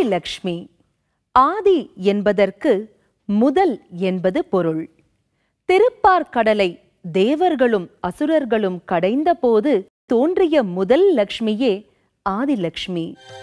ஆதிலக்ஷ்மி ஆதி என்பதற்கு முதல் என்பது பொருள் திருப்பார்கடலை தேவர்களும் அசுரர்களும் கடைந்தபோது தோன்றிய முதல் லக்ஷ்மியே ஆதிலக்ஷ்மி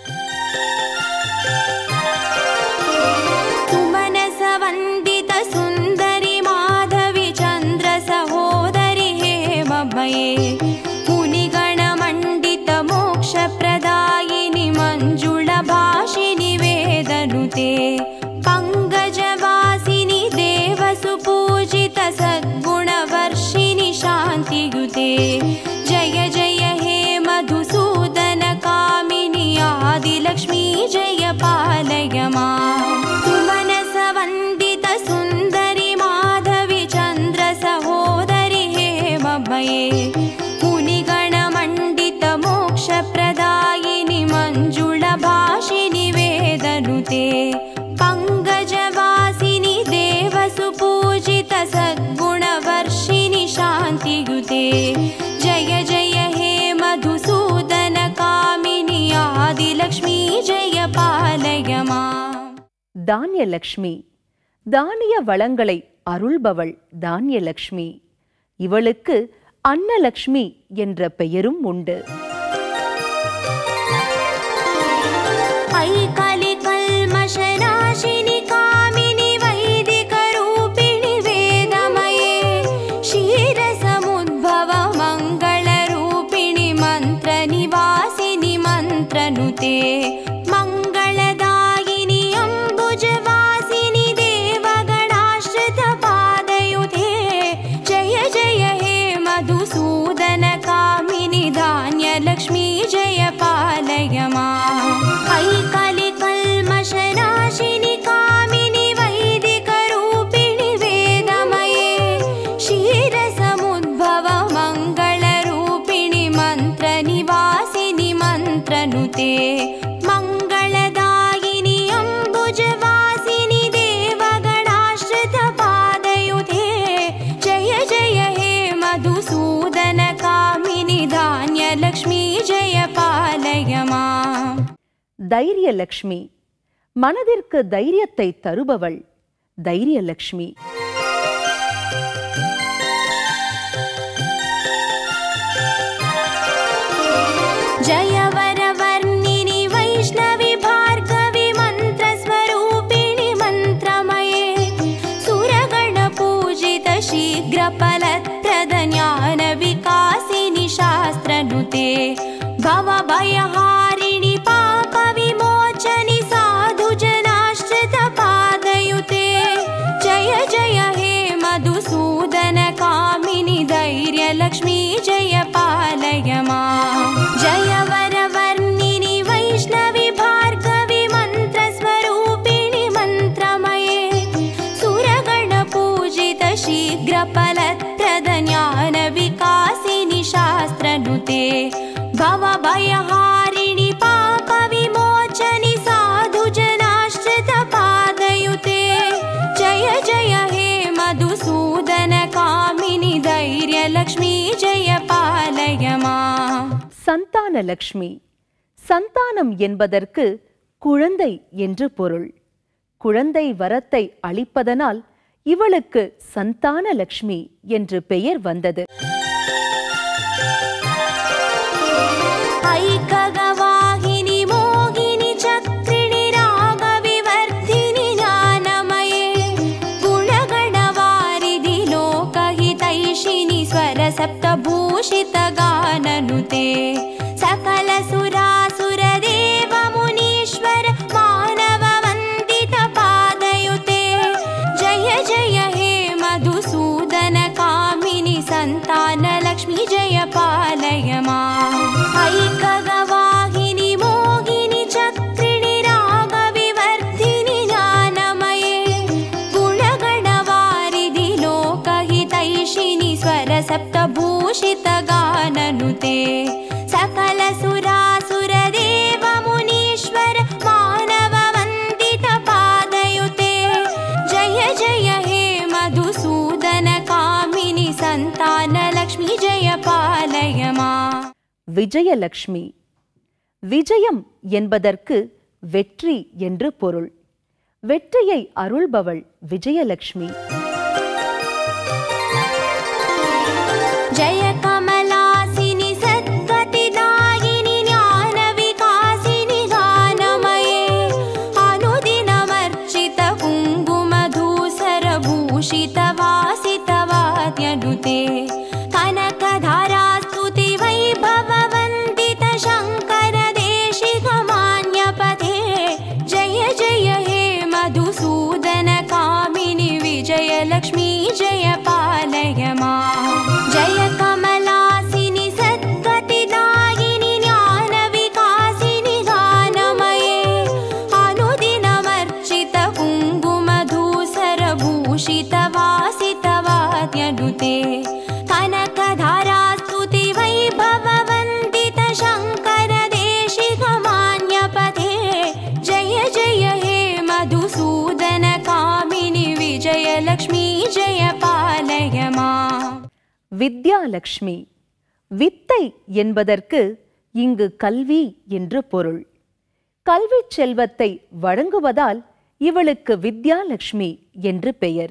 सुमनसवन्दित सुन्दरि माधवि चन्द्र सहोदरि हेममये मुनिगणमण्डित मोक्षप्रदायिनि मञ्जुळभाषिनि वेदनुते पङ्कजवासिनि देवसुपूजित सद्गुणवर्षिणि शान्तियुते जय जय हे मधुसूदन कामिनि आदिलक्ष्मी जय पालय माम् सुमनसवन्दित सुन्दरि माधवि चन्द्र सहोदरि हेममये मुनिगणमण्डित मोक्षप्रदायिनि मञ्जुळभाषिनि वेदनुते पङ्कजवासिनि देवसुपूजित सद्गुणवर्षिणि शान्तियुते जय जय हे मधुसूदन कामिनि आदिलक्ष्मी जय पालय माम् தானியலக்ஷ்மி தானிய வளங்களை அருள்பவள் தானியலக்ஷ்மி இவளுக்கு அன்னலக்ஷ்மி என்ற பெயரும் உண்டு ऐकलिकल्मषनाशिनि कामिनि वैदिकरूपिणि वेदमये क्षीरसमुद्भव मङ्गलरूपिणि मन्त्रनिवासिनि मन्त्रनुते मङ्गलदायिनि अम्बुजवासिनि देवगणाश्रितपादयुते जय जय हे मधुसूदन कामिनि धान्यलक्ष्मी जय पालय माम् ऐकलिकल्मषनाशिनि कामिनि वैदिकरूपिणि वेदमये क्षीरसमुद्भव मङ्गलरूपिणि मन्त्रनिवासिनि मन्त्रनुते मङ्गलदायिनि अम्बुजवासिनि देवगणाश्रितपादयुते जय जय हे मधुसूदन कामिनि धान्यलक्ष्मी जय पालय माम् தைரியலக்ஷ்மி மனதிற்கு தைரியத்தை தருபவள் தைரியலக்ஷ்மி जय वरवर्णिनि वैष्णवि भार्गवि मन्त्रस्वरूपिणि मन्त्रमये सुरगणपूजित शीघ्रफलप्रद ज्ञानविकासिनि शास्त्रनुते भवभयहारिणि पापविमोचनि साधुजनाश्रितपादयुते जय जय हे मधुसूदन कामिनि धैर्यलक्ष्मी जय पालय माम् जय वरवर्णिनि वैष्णवि भार्गवि मन्त्रस्वरूपिणि मन्त्रमये सुरगणपूजित शीघ्रफलप्रद ज्ञानविकासिनि शास्त्रनुते भवभयहारिणि पापविमोचनि साधुजनाश्रितपादयुते जय जय हे मधुसूदन कामिनि धैर्यलक्ष्मी जय पालय माम् சந்தானலக்ஷ்மி சந்தானம் என்பதற்கு குழந்தை என்று பொருள் குழந்தை வரத்தை அளிப்பதனால் இவளுக்கு சந்தானலக்ஷ்மி என்று பெயர் வந்தது ऐकगवाहिनि मोहिनि चक्रिणि रागविवर्धिनि ज्ञानमये गुणगणवारिधि लोकहितैषिणि स्वरसप्तभूषितगाननुते सकलसुरासुरदेवमुनीश्वर मानववन्दितपादयुते जय जय हे मधुसूदन कामिनि सन्तानलक्ष्मी जय पालय माम् ऐकगवाहिनि मोहिनि चक्रिणि रागविवर्धिनि ज्ञानमये गुणगणवारिधि लोकहितैषिनि स्वरसप्तभूषितगाननुते सकलसुरासुरदेवमुनीश्वर मानववन्दितपादयुते जय जय हे मधुसूदन कामिनि सन्तानलक्ष्मी जय पालय माम् விஜயலக்ஷ்மி விஜயம் என்பதற்கு வெற்றி என்று பொருள் வெற்றியை அருள்பவள் விஜயலட்சுமி जय कमलासिनि सद्गतिदायिनि ज्ञानविकासिनि गानमये अनुदिनमर्चित कुङ्कुमधूसरभूषितवासितवाद्यनुते कनकधारास्तुति वैभववन्दित शङ्कर देशिकमान्यपथे जय जय हे मधुसूदन कामिनि विजयलक्ष्मी जय पालय मा जय कमलासिनि सद्गतिदायिनि ज्ञानविकासिनि गानमये अनुदिनमर्चित कुङ्कुमधूसरभूषितवासितवाद्यनुते कनकधारास्तुति वैभववन्दित शङ्कर देशिकमान्यपथे जय जय हे मधुसूदन कामिनि विजयलक्ष्मी जय पालय मा வித்யாலட்சுமி வித்தை என்பதற்கு இங்கு கல்வி என்று பொருள் கல்வி செல்வத்தை வழங்குவதால் இவளுக்கு வித்யாலட்சுமி என்று பெயர்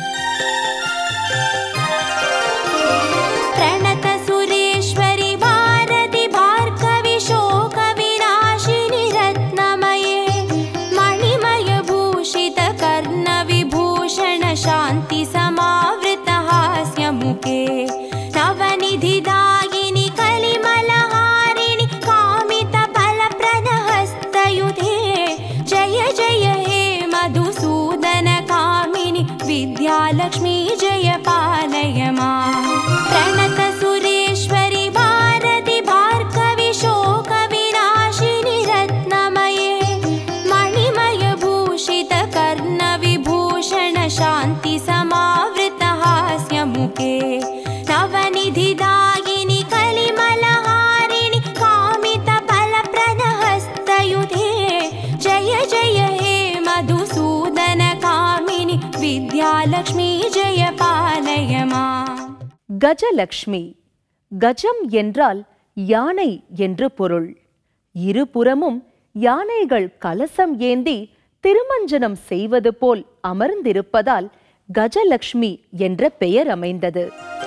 प्रणत सुरेश्वरि भारति भार्गवि शोकविनाशिनि रत्नमये मणिमयभूषित कर्णविभूषण शान्ति समावृतहास्यमुखे नवनिधिदायिनि कलिमलहारिणि कामितफलप्रदहस्तयुधे जय जय हे मधुसूदन कामिनि विद्यालक्ष्मी जय पालय मा प्रणत सुरेश्वरि भारति भार्गवि शोकविनाशिनि रत्नमये मणिमयभूषित कर्णविभूषण शान्ति समावृतहास्यमुखे नवनिधिदायिनि कलिमलहारिणि कामितफलप्रदहस्तयुधे जय जय हे मधुसूदन कामिनि विद्यालक्ष्मी जय पालय मा கஜலட்சுமி கஜம் என்றால் யானை என்று பொருள் இருபுறமும் யானைகள் கலசம் ஏந்தி திருமஞ்சனம் செய்வது போல் அமர்ந்திருப்பதால் கஜலட்சுமி என்ற பெயர் அமைந்தது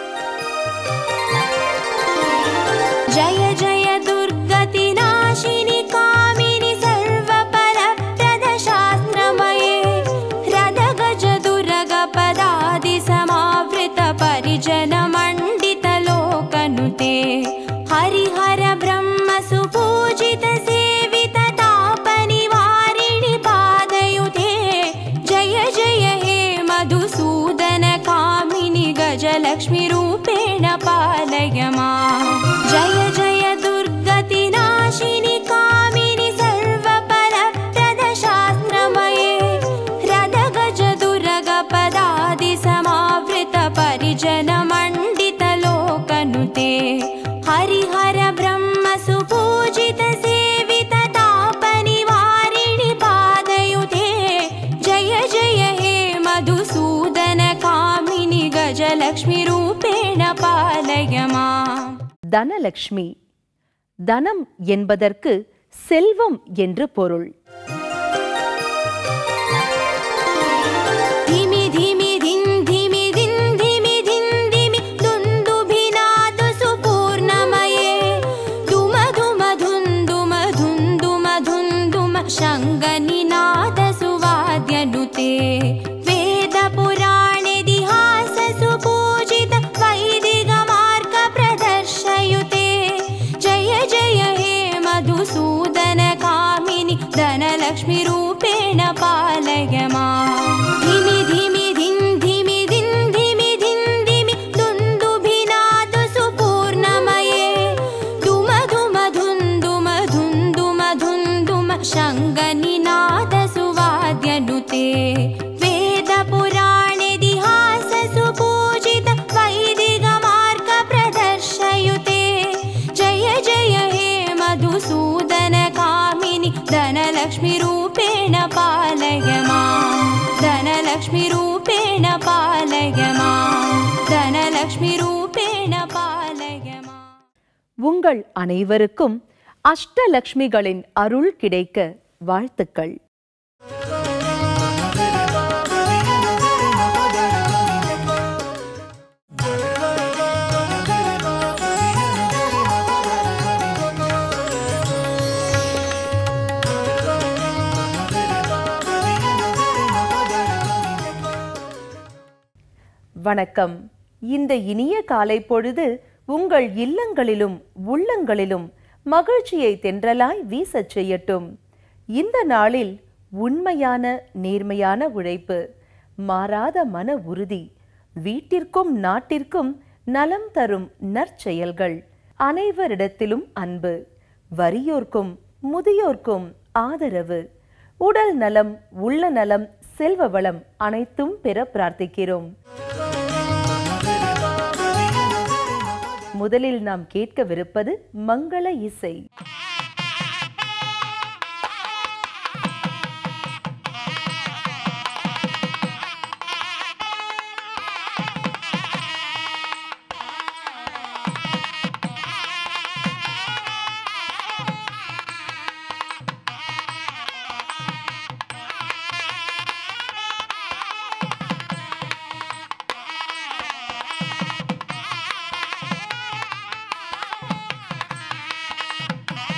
जय जय दुर्गतिनाशिनि कामिनि सर्वपरप्रदशास्त्रमये रदगज दुर्गपदादि समावृत परिजनमण्डितलोकनुते हरिहर ब्रह्म सुपूजित सेवित तापनिवारिणि पादयुधे जय जय हे मधुसूदन कामिनि गजलक्ष्मीरूपेण पालय मा जय जय दुर्गतिनाशिनि कामिनि सर्वपरप्रदशास्त्रमये रदगज दुर्गपदादि समावृत परिजनमण्डितलोकनुते हरिहर ब्रह्म सुपूजित सेवित तापनिवारिणि पादयुधे जय जय हे मधुसूदन कामिनि गजलक्ष्मीरूपेण पालय मा தனலட்சுமி தனம் என்பதற்கு செல்வம் என்று பொருள் धिमि धिमि धिन् धिमि धिन् धिमि धिन् धिमि दुन्दुभिनादु सुपूर्णमये दुम दुम धुन् दुम धुन् दुम धुन् दुम शङ्गनिनाद सुवाद्यनुते वेदपुराणेतिहास सुपूजित वैदिकमार्ग प्रदर्शयुते जय जय हे मधुसूदन कामिनि धनलक्ष्मीरूपेण पालय मा धिमि धिमि धिन् धिमि धिन् धिमि धिन् धिमि दुन्दुभिनादु सुपूर्णमये दुम दुम धुन् दुम धुन् दुम धुन् दुम शङ्गनिनाद सुवाद्यनुते वेदपुराणेतिहास सुपूजित वैदिकमार्ग प्रदर्शयुते जय जय हे मधुसूदन कामिनि धनलक्ष्मीरूपेण पालय मा धनलक्ष्मीरूपेण पालय मा धनलक्ष्मीरूपेण पालय मा உங்கள் அனைவருக்கும் அஷ்டலக்ஷ்மிகளின் அருள் கிடைக்க வாழ்த்துக்கள் வணக்கம் இந்த இனிய காலை பொழுது உங்கள் இல்லங்களிலும் உள்ளங்களிலும் மகிழ்ச்சியை தென்றலாய் வீசச் செய்யட்டும் இந்த நாளில் உண்மையான நேர்மையான உழைப்பு மாறாத மன உறுதி வீட்டிற்கும் நாட்டிற்கும் நலம் தரும் நற்செயல்கள் அனைவரிடத்திலும் அன்பு வறியோர்க்கும் முதியோர்க்கும் ஆதரவு உடல் நலம் உள்ள நலம் செல்வ வளம் அனைத்தும் பெற பிரார்த்திக்கிறோம் முதலில் நாம் கேட்கவிருப்பது மங்கள இசை ஆ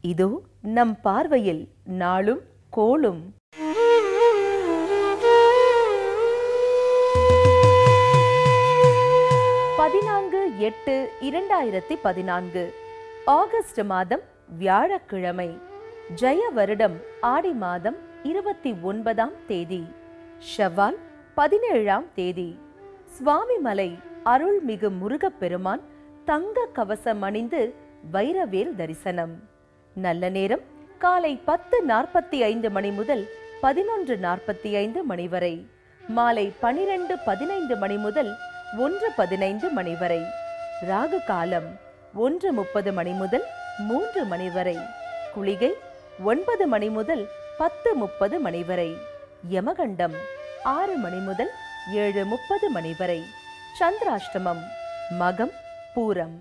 இதோ நம் பார்வையில் நாளும் கோளும் பதினான்கு எட்டு இரண்டாயிரத்தி பதினான்கு ஆகஸ்ட் மாதம் வியாழக்கிழமை ஜெய வருடம் ஆடி மாதம் இருபத்தி ஒன்பதாம் தேதி ஷவ்வால் பதினேழாம் தேதி சுவாமிமலை அருள்மிகு முருகப்பெருமான் தங்க கவசம் அணிந்து வைரவேல் தரிசனம் நல்ல நேரம் காலை பத்து நாற்பத்தி ஐந்து மணி முதல் பதினொன்று நாற்பத்தி ஐந்து மணி வரை மாலை பனிரெண்டு பதினைந்து மணி முதல் ஒன்று பதினைந்து மணி வரை ராகு காலம் ஒன்று முப்பது மணி முதல் மூன்று மணி வரை குளிகை ஒன்பது மணி முதல் பத்து முப்பது மணி வரை யமகண்டம் ஆறு மணி முதல் ஏழு முப்பது மணி வரை சந்திராஷ்டமம் மகம் பூரம்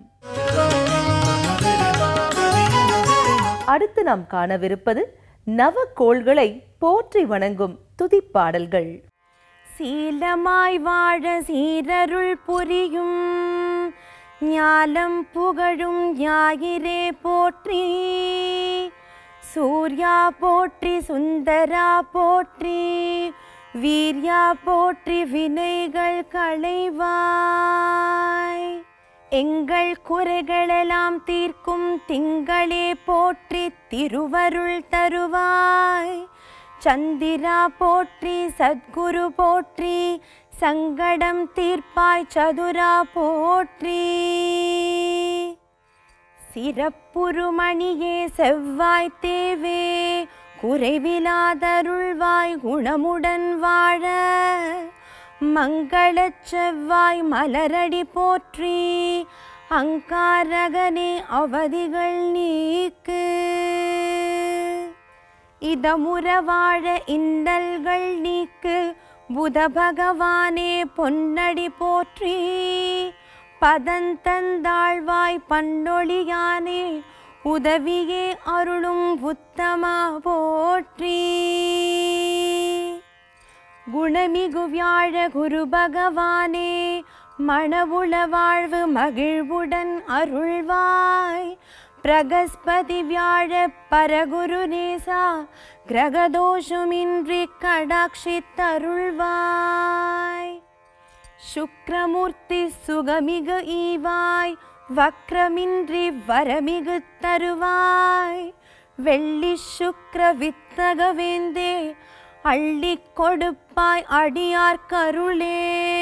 அடுத்து நாம் காணவிருப்பது நவக்கோள்களை போற்றி வணங்கும் துதிப்பாடல்கள் சீலமாய் வாழ சீரருள் புரியும் ஞாலம் புகழும் ஞாயிறே போற்றி சூர்யா போற்றி சுந்தரா போற்றி வீர்யா போற்றி வினைகள் களைவாய் எங்கள் குறைகளெல்லாம் தீர்க்கும் திங்களே போற்றி திருவருள் தருவாய் சந்திரா போற்றி சத்குரு போற்றி சங்கடம் தீர்ப்பாய் சதுரா போற்றி சிறப்புருமணியே செவ்வாய் தேவே குறைவிலாதருள்வாய் குணமுடன் வாழ மங்களச் செவ்வாய் மலரடி போற்றி அங்காரகனே அவதிகள் நீக்கு இதமுற வாழ இன்னல்கள் நீக்கு புத பகவானே பொன்னடி போற்றி பதந்தந்தாழ்வாய் பண்டொழியானே உதவியே அருளும் உத்தமா போற்றி குணமிகு வியாழ குரு பகவானே மணவுள வாழ்வு மகிழ்வுடன் அருள்வாய் பிரகஸ்பதி வியாழ பரகுரு நேசா கிரகதோஷமின்றி கடாட்சித்தருள்வாய் சுக்ரமூர்த்தி சுகமிகு ஈவாய் வக்ரமின்றி வரமிகு தருவாய் வெள்ளி சுக்ர வித்தகவேந்தே அள்ளிக் கொடுப்பாய் அடியார் கருளே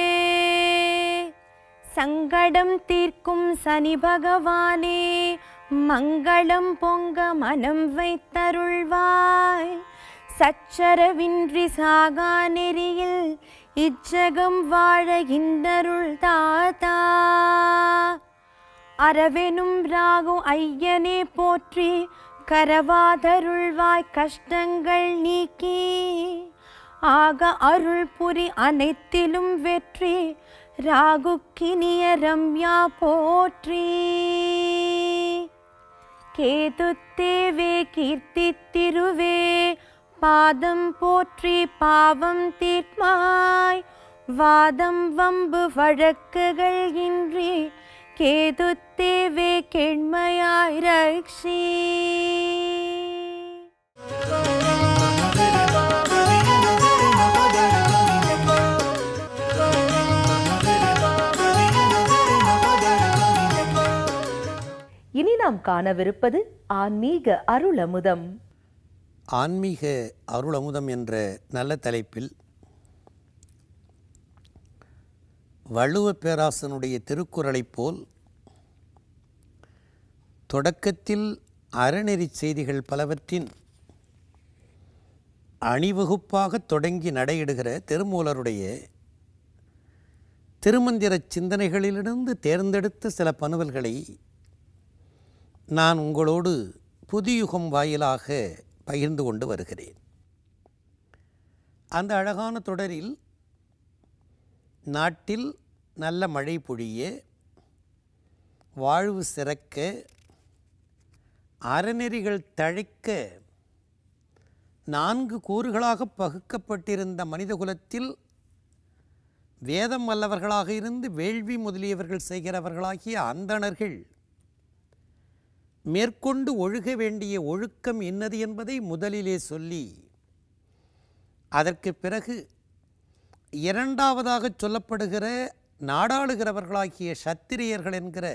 சங்கடம் தீர்க்கும் சனி பகவானே மங்களம் பொங்க மனம் வைத்தருள்வாய் சச்சரவின்றி சாகா நெறியில் இச்சகம் வாழ இந்தருள் தாத்தா அரவெனும் ராகு ஐயனே போற்றி கரவாதருள்வாய் கஷ்டங்கள் நீக்கி ஆக அருள் புரி அனைத்திலும் வெற்றி ராகுக்கினிய ரம்யா போற்றி கேதுத்தேவே கீர்த்தி திருவே பாதம் போற்றி பாவம் தீர்மாய் வாதம் வம்பு வழக்குகள் இன்றி கேதுத்தேவே கெண்மையாய் ரக்ஷி இனி நாம் காணவிருப்பது ஆன்மீக அருளமுதம் ஆன்மீக அருளமுதம் என்ற நல்ல தலைப்பில் வள்ளுவ பேராசனுடைய திருக்குறளைப் போல் தொடக்கத்தில் அறநெறி செய்திகள் பலவற்றின் அணிவகுப்பாக தொடங்கி நடையிடுகிற திருமூலருடைய திருமந்திர சிந்தனைகளிலிருந்து தேர்ந்தெடுத்த சில பனுவல்களை நான் உங்களோடு புதியுகம் வாயிலாக பகிர்ந்து கொண்டு வருகிறேன் அந்த அழகான தொடரில் நாட்டில் நல்ல மழை பொழிய வாழ்வு சிறக்க அறநெறிகள் தழைக்க நான்கு கூறுகளாக பகுக்கப்பட்டிருந்த மனிதகுலத்தில் வேதம் வல்லவர்களாக இருந்து வேள்வி முதலியவர்கள் செய்கிறவர்களாகிய அந்தணர்கள் மேற்கொண்டு ஒழுக வேண்டிய ஒழுக்கம் இன்னது என்பதை முதலிலே சொல்லி அதற்கு பிறகு இரண்டாவதாக சொல்லப்படுகிற நாடாளுகிறவர்களாகிய சத்திரியர்கள் என்கிற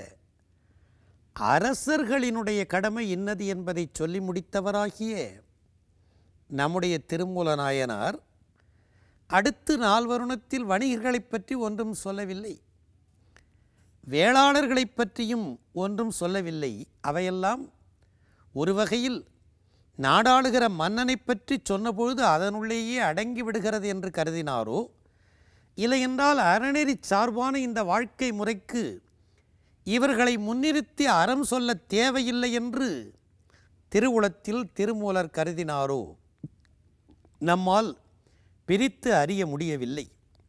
அரசர்களினுடைய கடமை இன்னது என்பதை சொல்லி முடித்தவராகிய நம்முடைய திருமூல நாயனார் அடுத்து நால்வருணத்தில் வணிகர்களைப் பற்றி ஒன்றும் சொல்லவில்லை வேளாளர்களைப் பற்றியும் ஒன்றும் சொல்லவில்லை அவையெல்லாம் ஒரு வகையில் நாடாளுகிற மன்னனைப் பற்றி சொன்னபொழுது அதனுள்ளேயே அடங்கி விடுகிறது என்று கருதினாரோ இல்லையென்றால் அறநெறி சார்பான இந்த வாழ்க்கை முறைக்கு இவர்களை முன்னிறுத்தி அறம் சொல்ல தேவையில்லை என்று திருவுளத்தில் திருமூலர் கருதினாரோ நம்மால் பிரித்து அறிய முடியவில்லை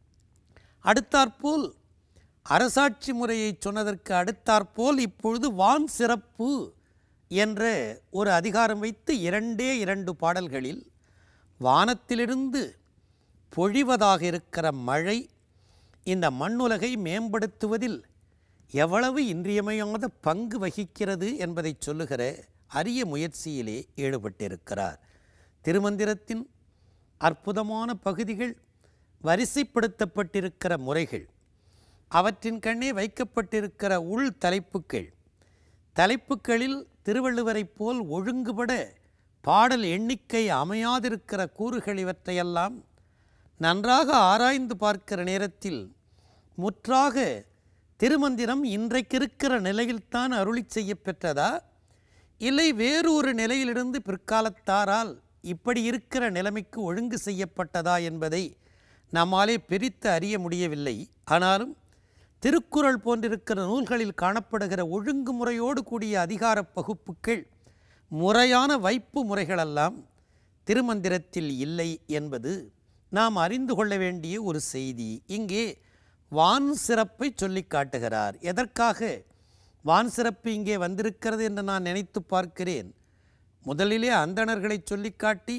அடுத்தாற்போல் அரசாட்சி முறையை சொன்னதற்கு அடுத்தாற்போல் இப்பொழுது வான் சிறப்பு என்ற ஒரு அதிகாரம் வைத்து இரண்டே இரண்டு பாடல்களில் வானத்திலிருந்து பொழிவதாக இருக்கிற மழை இந்த மண்ணுலகை மேம்படுத்துவதில் எவ்வளவு இன்றியமையாத பங்கு வகிக்கிறது என்பதை சொல்லுகிற அரிய முயற்சியிலே ஈடுபட்டிருக்கிறார் திருமந்திரத்தின் அற்புதமான பகுதிகள் வரிசைப்படுத்தப்பட்டிருக்கிற முறைகள் அவற்றின் கண்ணே வைக்கப்பட்டிருக்கிற உள் தலைப்புக்கள் தலைப்புக்களில் திருவள்ளுவரைப் போல் ஒழுங்குபட பாடல் எண்ணிக்கை அமையாதிருக்கிற கூறுகள் இவற்றையெல்லாம் நன்றாக ஆராய்ந்து பார்க்கிற நேரத்தில் முற்றாக திருமந்திரம் இன்றைக்கு இருக்கிற நிலையில்தான் அருளி செய்யப் பெற்றதா இல்லை வேறு ஒரு நிலையிலிருந்து பிற்காலத்தாரால் இப்படி இருக்கிற நிலைமைக்கு ஒழுங்கு செய்யப்பட்டதா என்பதை நம்மாலே பிரித்து அறிய முடியவில்லை ஆனாலும் திருக்குறள் போன்றிருக்கிற நூல்களில் காணப்படுகிற ஒழுங்குமுறையோடு கூடிய அதிகார பகுப்புகள் முறையான வைப்பு முறைகளெல்லாம் திருமந்திரத்தில் இல்லை என்பது நாம் அறிந்து கொள்ள வேண்டிய ஒரு செய்தி இங்கே வான் சிறப்பை சொல்லி காட்டுகிறார் எதற்காக வான் சிறப்பு இங்கே வந்திருக்கிறது என்று நான் நினைத்து பார்க்கிறேன் முதலிலே அந்தணர்களை சொல்லி காட்டி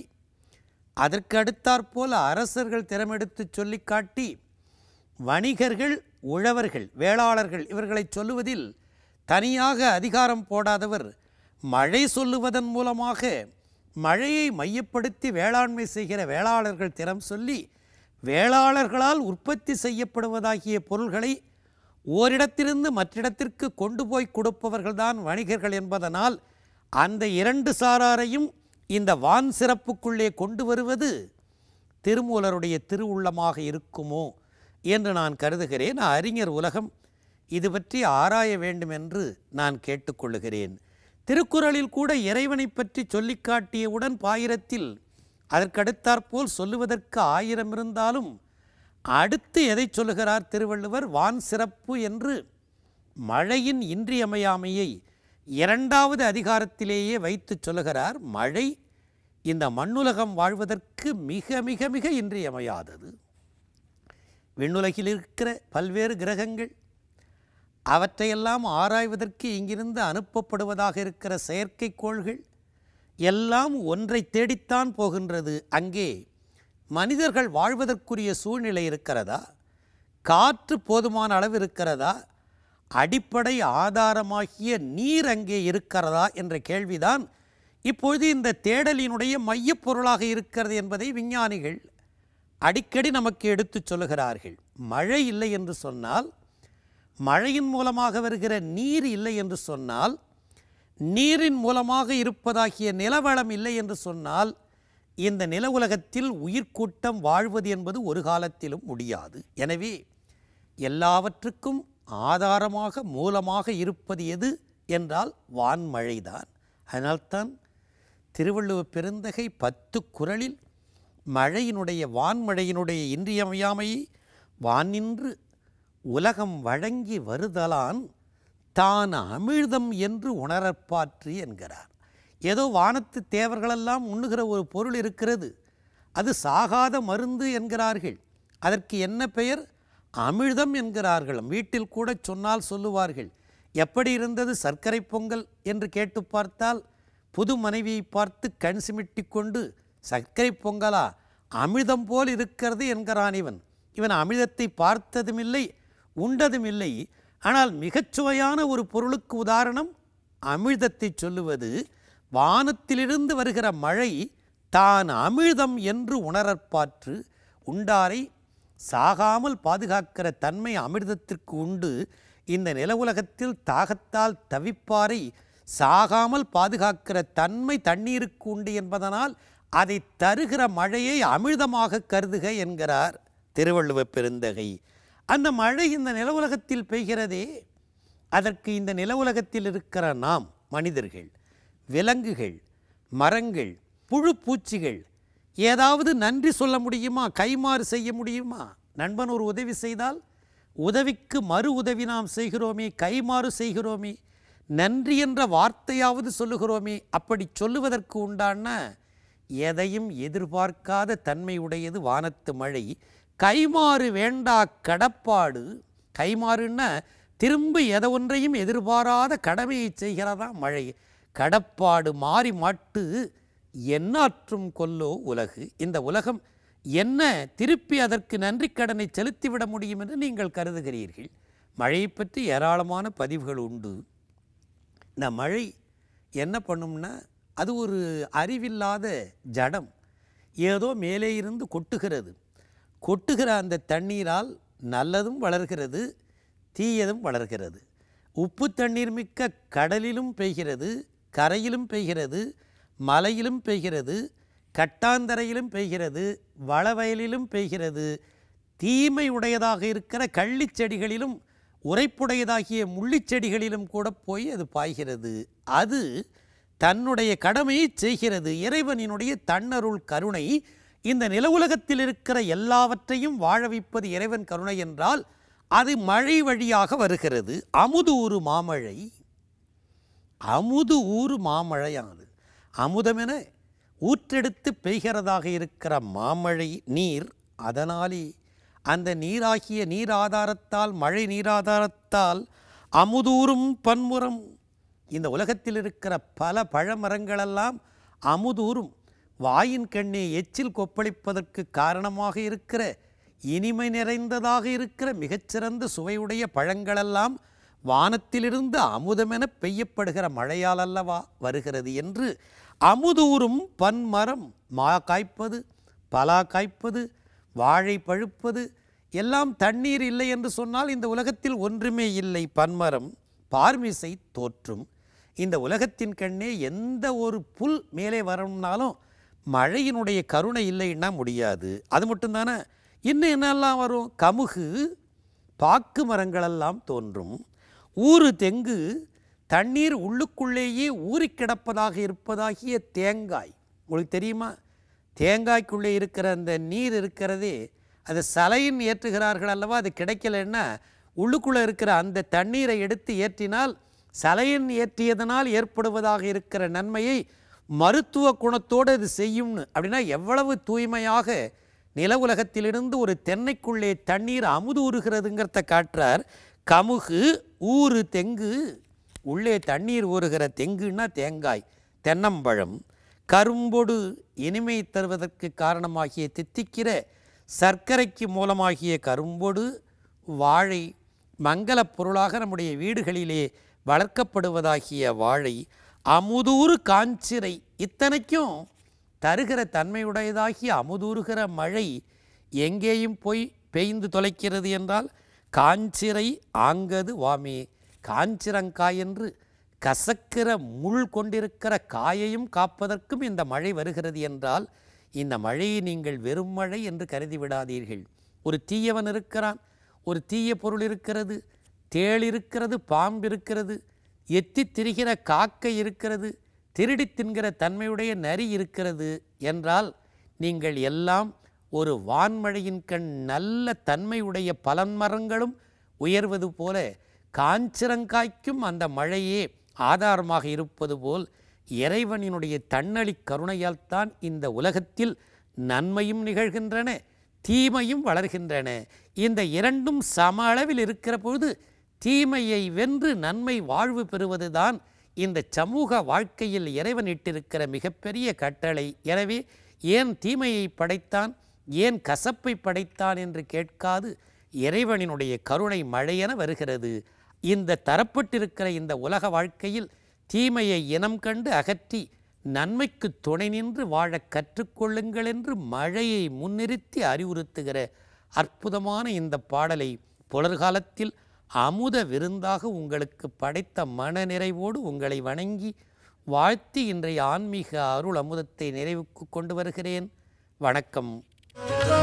அதற்கு அடுத்தாற்போல் அரசர்கள் திறமெடுத்து சொல்லி காட்டி வணிகர்கள் உழவர்கள் வேளாளர்கள் இவர்களை சொல்லுவதில் தனியாக அதிகாரம் போடாதவர் மழை சொல்லுவதன் மூலமாக மழையை மையப்படுத்தி வேளாண்மை செய்கிற வேளாளர்கள் திறம் சொல்லி வேளாளர்களால் உற்பத்தி செய்யப்படுவதாகிய பொருள்களை ஓரிடத்திலிருந்து மற்றிடத்திற்கு கொண்டு போய் கொடுப்பவர்கள்தான் வணிகர்கள் என்பதனால் அந்த இரண்டு சாராரையும் இந்த வான் சிறப்புக்குள்ளே கொண்டு வருவது திருமூலருடைய திருவுள்ளமாக இருக்குமோ என்று நான் கருதுகிறேன் அறிஞர் உலகம் இது பற்றி ஆராய வேண்டும் என்று நான் கேட்டுக்கொள்ளுகிறேன் திருக்குறளில் கூட இறைவனை பற்றி சொல்லிக் காட்டியவுடன் பாயிரத்தில் அதற்கடுத்தாற்போல் சொல்லுவதற்கு ஆயிரம் இருந்தாலும் அடுத்து எதை சொல்லுகிறார் திருவள்ளுவர் வான் சிறப்பு என்று மழையின் இன்றியமையாமையை இரண்டாவது அதிகாரத்திலேயே வைத்து சொல்லுகிறார் மழை இந்த மண்ணுலகம் வாழ்வதற்கு மிக மிக மிக இன்றியமையாதது விண்ணுலகில் இருக்கிற பல்வேறு கிரகங்கள் அவற்றையெல்லாம் ஆராய்வதற்கு இங்கிருந்து அனுப்பப்படுவதாக இருக்கிற செயற்கைக்கோள்கள் எல்லாம் ஒன்றை தேடித்தான் போகின்றது அங்கே மனிதர்கள் வாழ்வதற்குரிய சூழ்நிலை இருக்கிறதா காற்று போதுமான அளவு இருக்கிறதா அடிப்படை ஆதாரமாகிய நீர் அங்கே இருக்கிறதா என்ற கேள்விதான் இப்பொழுது இந்த தேடலினுடைய மையப்பொருளாக இருக்கிறது என்பதை விஞ்ஞானிகள் அடிக்கடி நமக்கு எடுத்துச் சொல்லுகிறார்கள் மழை இல்லை என்று சொன்னால் மழையின் மூலமாக வருகிற நீர் இல்லை என்று சொன்னால் நீரின் மூலமாக இருப்பதாகிய நிலவளம் இல்லை என்று சொன்னால் இந்த நில உலகத்தில் உயிர்க்கூட்டம் வாழ்வது என்பது ஒரு காலத்திலும் முடியாது எனவே எல்லாவற்றுக்கும் ஆதாரமாக மூலமாக இருப்பது எது என்றால் வான்மழைதான் அதனால்தான் திருவள்ளுவ பெருந்தகை பத்து குறளில் மழையினுடைய வான்மழையினுடைய இன்றியமையாமையை வானின்று உலகம் வழங்கி வருதலான் தான் அமிழ்தம் என்று உணரப்பாற்று என்கிறார் ஏதோ வானத்து தேவர்களெல்லாம் உண்ணுகிற ஒரு பொருள் இருக்கிறது அது சாகாத மருந்து என்கிறார்கள் அதற்கு என்ன பெயர் அமிழ்தம் என்கிறார்கள் வீட்டில் கூட சொன்னால் சொல்லுவார்கள் எப்படி இருந்தது சர்க்கரை பொங்கல் என்று கேட்டு பார்த்தால் புது மனைவியை பார்த்து கண் சிமிட்டி கொண்டு சர்க்கரை பொங்கலா அமிழ்தம் போல் இருக்கிறது என்கிறான் இவன் இவன் அமிழ்தத்தை பார்த்ததும் இல்லை உண்டதும் இல்லை ஆனால் மிகச் சுவையான ஒரு பொருளுக்கு உதாரணம் அமிழ்தத்தை சொல்லுவது வானத்திலிருந்து வருகிற மழை தான் அமிழ்தம் என்று உணரற்பாற்று உண்டாரை சாகாமல் பாதுகாக்கிற தன்மை அமிர்தத்திற்கு உண்டு இந்த நில உலகத்தில் தாகத்தால் தவிப்பாரை சாகாமல் பாதுகாக்கிற தன்மை தண்ணீருக்கு உண்டு என்பதனால் அதை தருகிற மழையை அமிழ்தமாக கருதுக என்கிறார் திருவள்ளுவப் பெருந்தகை அந்த மழை இந்த நில உலகத்தில் பெய்கிறதே அதற்கு இந்த நில உலகத்தில் இருக்கிற நாம் மனிதர்கள் விலங்குகள் மரங்கள் புழு பூச்சிகள் ஏதாவது நன்றி சொல்ல முடியுமா கைமாறு செய்ய முடியுமா நண்பன் ஒரு உதவி செய்தால் உதவிக்கு மறு உதவி நாம் செய்கிறோமே கைமாறு செய்கிறோமே நன்றி என்ற வார்த்தையாவது சொல்லுகிறோமே அப்படி சொல்லுவதற்கு உண்டான எதையும் எதிர்பார்க்காத தன்மை உடையது வானத்து மழை கைமாறு வேண்டா கடப்பாடு கைமாறுன்னா திரும்ப எதை ஒன்றையும் எதிர்பாராத கடமையை செய்கிறதா மழை கடப்பாடு மாறி மாட்டு என்னாற்றும் கொல்லோ உலகு இந்த உலகம் என்ன திருப்பி அதற்கு நன்றி கடனை செலுத்திவிட முடியும் என்று நீங்கள் கருதுகிறீர்கள் மழையை பற்றி ஏராளமான பதிவுகள் உண்டு இந்த மழை என்ன பண்ணும்னா அது ஒரு அறிவில்லாத ஜடம் ஏதோ மேலே இருந்து கொட்டுகிறது கொட்டுகிற அந்த தண்ணீரால் நல்லதும் வளர்கிறது தீயதும் வளர்கிறது உப்பு தண்ணீர் மிக்க கடலிலும் பெய்கிறது கரையிலும் பெய்கிறது மலையிலும் பெய்கிறது கட்டாந்தரையிலும் பெய்கிறது வளவயலிலும் பெய்கிறது தீமை உடையதாக இருக்கிற கள்ளிச் செடிகளிலும் உரைப்புடையதாகிய முள்ளிச் செடிகளிலும் கூட போய் அது பாய்கிறது அது தன்னுடைய கடமையை செய்கிறது இறைவனினுடைய தன்னருள் கருணை இந்த நில உலகத்தில் இருக்கிற எல்லாவற்றையும் வாழ வைப்பது இறைவன் கருணை என்றால் அது மழை வழியாக வருகிறது அமுதூறு மாமழை அமுது ஊறு மாமழையானது அமுதமென ஊற்றெடுத்து பெய்கிறதாக இருக்கிற மாமழை நீர் அதனாலே அந்த நீராகிய நீர் ஆதாரத்தால் மழை நீராதாரத்தால் அமுதூறும் பன்முறம் இந்த உலகத்தில் இருக்கிற பல பழமரங்களெல்லாம் அமுதூறும் வாயின் கண்ணே எச்சில் கொப்பளிப்பதற்கு காரணமாக இருக்கிற இனிமை நிறைந்ததாக இருக்கிற மிகச்சிறந்த சுவையுடைய பழங்களெல்லாம் வானத்திலிருந்து அமுதமென பெய்யப்படுகிற மழையால் அல்லவா வருகிறது என்று அமுதூறும் பன்மரம் மா காய்ப்பது பலா காய்ப்பது வாழை பழுப்பது எல்லாம் தண்ணீர் இல்லை என்று சொன்னால் இந்த உலகத்தில் ஒன்றுமே இல்லை பன்மரம் பார்மிசை தோற்றும் இந்த உலகத்தின் கண்ணே எந்த ஒரு புல் மேலே வரணும்னாலும் மழையினுடைய கருணை இல்லைன்னா முடியாது அது மட்டும்தானே இன்னும் என்னெல்லாம் வரும் கமுகு பாக்கு மரங்களெல்லாம் தோன்றும் ஊறு தெங்கு தண்ணீர் உள்ளுக்குள்ளேயே ஊறி கிடப்பதாக இருப்பதாகிய தேங்காய் உங்களுக்கு தெரியுமா தேங்காய்க்குள்ளே இருக்கிற அந்த நீர் இருக்கிறதே அது சலையின் ஏற்றுகிறார்கள் அல்லவா அது கிடைக்கலன்னா உள்ளுக்குள்ளே இருக்கிற அந்த தண்ணீரை எடுத்து ஏற்றினால் சலையின் ஏற்றியதனால் ஏற்படுவதாக இருக்கிற நன்மையை மருத்துவ குணத்தோடு அது செய்யும்னு அப்படின்னா எவ்வளவு தூய்மையாக நில உலகத்திலிருந்து ஒரு தென்னைக்குள்ளே தண்ணீர் அமுதூறுகிறதுங்கிறத காட்டுறார் கமுகு ஊறு தெங்கு உள்ளே தண்ணீர் ஊறுகிற தெங்குன்னா தேங்காய் தென்னம்பழம் கரும்பொடு இனிமை தருவதற்கு காரணமாகிய தித்திக்கிற சர்க்கரைக்கு மூலமாகிய கரும்பொடு வாழை மங்களப் பொருளாக நம்முடைய வீடுகளிலே வளர்க்கப்படுவதாகிய வாழை அமுதூறு காஞ்சிரை இத்தனைக்கும் தருகிற தன்மையுடையதாகிய அமுதூறுகிற மழை எங்கேயும் போய் பெய்ந்து தொலைக்கிறது என்றால் காஞ்சிரை ஆங்கது வாமே காஞ்சிரங்காய் என்று கசக்கிற முள் கொண்டிருக்கிற காயையும் காப்பதற்கும் இந்த மழை வருகிறது என்றால் இந்த மழையை நீங்கள் வெறும் மழை என்று கருதி விடாதீர்கள் ஒரு தீயவன் இருக்கிறான் ஒரு தீய பொருள் இருக்கிறது தேள் இருக்கிறது பாம்பு இருக்கிறது எத்தி திரிகிற காக்கை இருக்கிறது திருடி தின்கிற தன்மையுடைய நரி இருக்கிறது என்றால் நீங்கள் எல்லாம் ஒரு வான்மழையின் கண் நல்ல தன்மையுடைய பலன்மரங்களும் உயர்வது போல காஞ்சிரங்காய்க்கும் அந்த மழையே ஆதாரமாக இருப்பது போல் இறைவனினுடைய தன்னழி கருணையால் தான் இந்த உலகத்தில் நன்மையும் நிகழ்கின்றன தீமையும் வளர்கின்றன இந்த இரண்டும் சம அளவில் இருக்கிற பொழுது தீமையை வென்று நன்மை வாழ்வு பெறுவதுதான் இந்த சமூக வாழ்க்கையில் இறைவன் இட்டிருக்கிற மிகப்பெரிய கட்டளை எனவே ஏன் தீமையை படைத்தான் ஏன் கசப்பை படைத்தான் என்று கேட்காது இறைவனினுடைய கருணை மழையென வருகிறது இந்த தரப்பட்டிருக்கிற இந்த உலக வாழ்க்கையில் தீமையை இனம் கண்டு அகற்றி நன்மைக்கு துணை நின்று வாழக் கற்றுக்கொள்ளுங்கள் என்று மழையை முன்னிறுத்தி அறிவுறுத்துகிற அற்புதமான இந்த பாடலை புலர்காலத்தில் அமுத விருந்தாக உங்களுக்கு படைத்த மனநிறைவோடு உங்களை வணங்கி வாழ்த்தி இன்றைய ஆன்மீக அருள் அமுதத்தை நிறைவுக்கு கொண்டு வருகிறேன் வணக்கம்